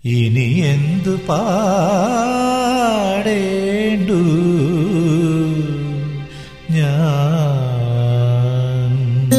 ഇനി എന്തു പാടേണ്ടു ഞാൻ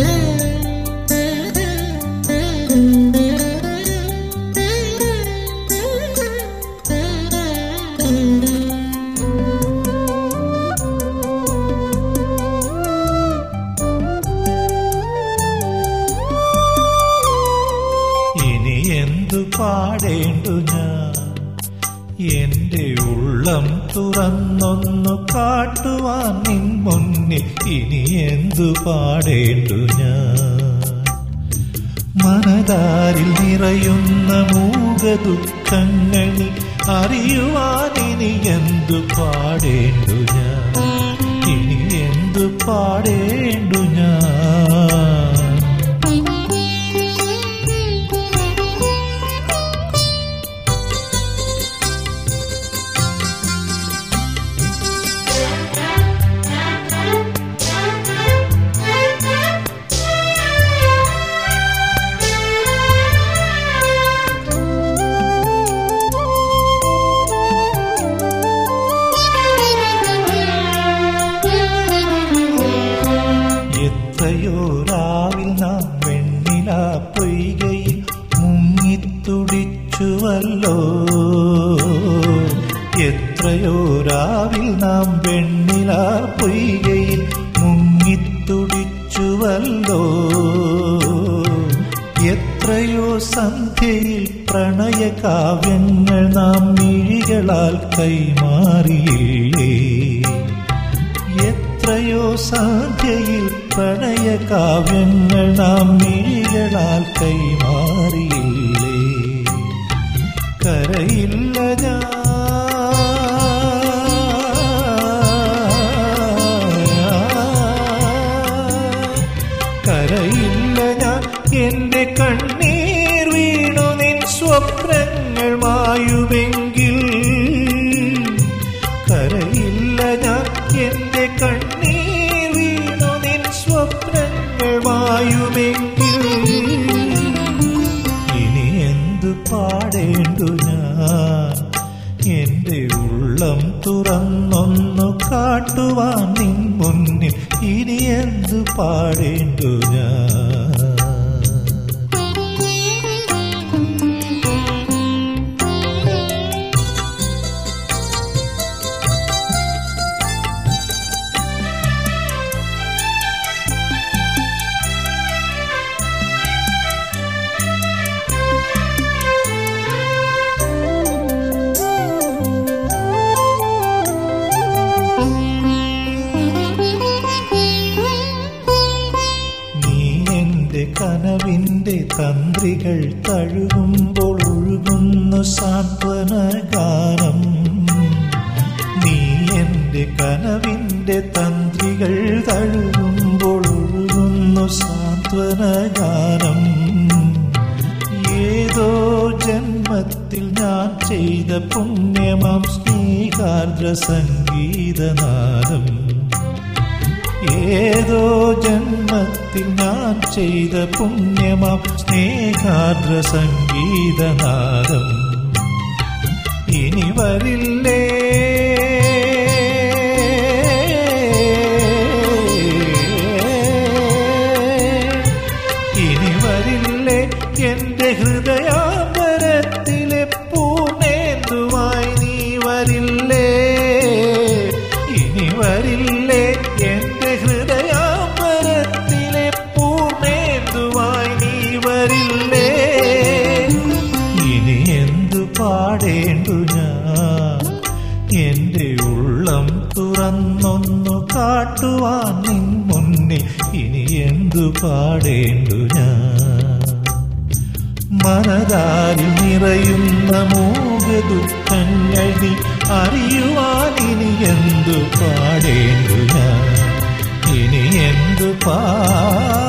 ഇനി എന്തു പാടേണ്ടു ഞാൻ എന്റെ ഉള്ളം തുറന്നൊന്നു കാട്ടുവാൻ നിൻ മുന്നിൽ ഇനി എന്തു പാടേണ്ടു ഞാൻ മനതാരിൽ നിറയുന്ന മൂക ദുഃഖങ്ങളിൽ അറിയുവാൻ ഇനി എന്തു പാടേണ്ടു ഞാൻ ഇനി എന്തു പാടേണ്ടു ഞാൻ എത്രയോ രാവിൽ നാം വെണ്ണില പൊയ്കയിൽ മുങ്ങിത്തുടിച്ചുവല്ലോ എത്രയോ രാവിൽ നാം വെണ്ണില പൊയ്കയിൽ മുങ്ങിത്തുടിച്ചുവല്ലോ എത്രയോ സന്ധ്യയിൽ പ്രണയകാവ്യങ്ങൾ നാം മിഴികളാൽ കൈമാറിയില്ലേ എത്രയോ സാധ്യയിൽ പ്രണയകാവ്യങ്ങൾ നാം മിഴികളാൽ കൈമാറിയില്ലേ കരയില്ല ഞാൻ കരയില്ല ഞാൻ എന്റെ കണ്ണീർ വീണു നിൻ സ്വപ്നങ്ങൾ മായുമെങ്കിൽ കരയില്ല ഞാൻ എന്റെ കണ്ണീർ വീണു നിൻ സ്വപ്നങ്ങൾ മായുമെങ്കിൽ ഇനി എന്തു പാടേണ്ടു ഞാൻ എന്റെ ഉള്ളം തുറന്നൊന്നു കാട്ടുവാൻ നിൻ മുന്നിൽ ഇനി എന്തു പാടേണ്ടു ഞാൻ നീ എന്റെ കനവിന്റെ തന്ത്രികൾ തഴുകുമ്പോൾ ഒഴുകുന്നു സാന്ത്വന ഗാനം നീ എന്റെ കനവിന്റെ തന്ത്രികൾ തഴുകുമ്പോൾ ഒഴുകുന്നു സാന്ത്വന ഗാനം ഏതോ ജന്മത്തിൽ ഞാൻ ചെയ്ത പുണ്യമാം സ്നേഹാർദ്ര സംഗീതനാദം ഏതോ ജന്മത്തിൽ ഞാൻ ചെയ്ത പുണ്യമാം സ്നേഹാർദ്ര സംഗീതനാദം ഇനി വരില്ലേ ഇനി വരില്ലേ എന്റെ ഹൃദയാന്തരത്തിലെ പൂർണ്ണേന്തുവായി നീ വരില്ലേ ഇനി വരില്ലേ എന്റെ ഹൃദയാന്തരത്തിലെ പൂർണ്ണേന്തുവായി നീ വരില്ലേ ഇനി എന്തു പാടേണ്ടു ഞാൻ എന്റെ ഉള്ളം തുറന്നൊന്നു കാട്ടുവാൻ നിൻ മുന്നിൽ ഇനി എന്തു പാടേണ്ടു ഞാൻ മനതാരിൽ നിറയുന്ന മോഹ ദുഃഖങ്ങൾ നീ അറിയുവാൻ ഇനി എന്തു പാടേണ്ടു ഞാൻ ഇനി എന്തു പാ